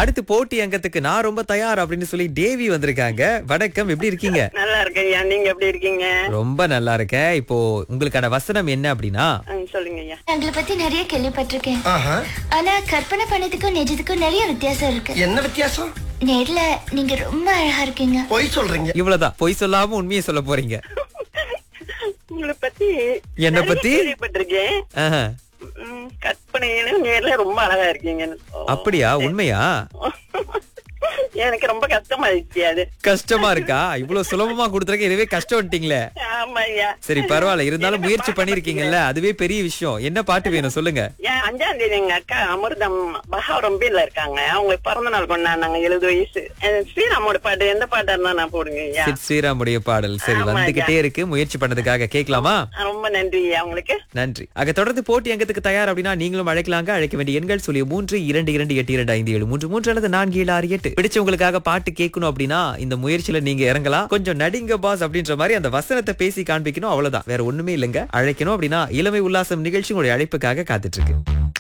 அடுத்து போட்டி அங்கத்துக்கு நான் ரொம்ப தயார் அப்படின்னு சொல்லி தேவி வந்திருக்காங்க வணக்கம் எப்படி இருக்கீங்க நல்லா இருக்கேன் ஐயா நீங்க எப்படி இருக்கீங்க ரொம்ப நல்லா இருக்கேன் இப்போ உங்களுக்கான வசனம் என்ன அப்படின்னா ஆ, சொல்லுங்க ஐயா உங்களை பத்தி நிறைய கேள்விப்பட்டிருக்கேன் ஆஹா. ஆனா கற்பனை பண்ணதுக்கும் நிஜத்துக்கும் நிறைய வித்தியாசம் இருக்கு என்ன வித்தியாசம் நேர்ல நீங்க ரொம்ப அழகா இருக்கீங்க பொய் சொல்றீங்க இவ்வளவுதான் பொய் சொல்லாம உண்மையை சொல்ல போறீங்க உங்களை பத்தி என்னை நிறைய பத்தி? கேள்விப்பட்டிருக்கேன் ஆஹா. ம், கற்பனையிலும் நேர்ல ரொம்ப அழகா இருக்கீங்க அப்படியா உண்மையா எனக்கு ரொம்ப கஷ்டமாயிடுச்சு அது கஷ்டமா இருக்கா இவ்வளவு சுலபமா கொடுத்துருக்க இதுவே கஷ்டம்ட்டீங்களே ஆமா ஐயா சரி பரவாயில்ல இருந்தாலும் முயற்சி பண்ணிருக்கீங்கல்ல அதுவே பெரிய விஷயம் என்ன பாட்டு வேணும் சொல்லுங்க ஏன் அஞ்சாம் தேதி எங்க அக்கா அமிர்தம் பஹாரம்பில இருக்காங்க அவங்க பிறந்த நாள் கொண்டாடினாங்க எழுபது வயசு அஹ் ஸ்ரீராமோட பாட்டு எந்த பாட்டா இருந்தா நான் போடுங்க ஐயா சித் ஸ்ரீராமுடைய பாடல் சரி ஆமா, வந்துகிட்டே இருக்கு முயற்சி பண்ணதுக்காக கேட்கலாமா ரொம்ப நன்றி ஐயா உங்களுக்கு நன்றி அங்க தொடர்ந்து போட்டி அங்கத்துக்கு தயார் அப்படின்னா நீங்களும் அழைக்கலாங்க அழைக்க வேண்டிய எண்கள் சொல்லி மூன்று இரண்டு இரண்டு எட்டு இரண்டு ஐந்து ஏழு மூன்று மூன்று அல்லது நான்கு ஏழு ஆறு எட்டு பிடிச்சவங்களுக்காக பாட்டு கேட்கணும் அப்படின்னா இந்த முயற்சியில நீங்க இறங்கலாம் கொஞ்சம் நடிங்க பாஸ் அப்படின்ற மாதிரி அந்த வசனத்தை பேசி காண்பிக்கணும் அவ்வளவுதான் வேற ஒண்ணுமே இல்லைங்க அழைக்கணும் அப்படின்னா இளமை உல்லாசம் நிகழ்ச்சி உங்களுடைய அழைப்புக்காக காத்துட்டு இருக்கு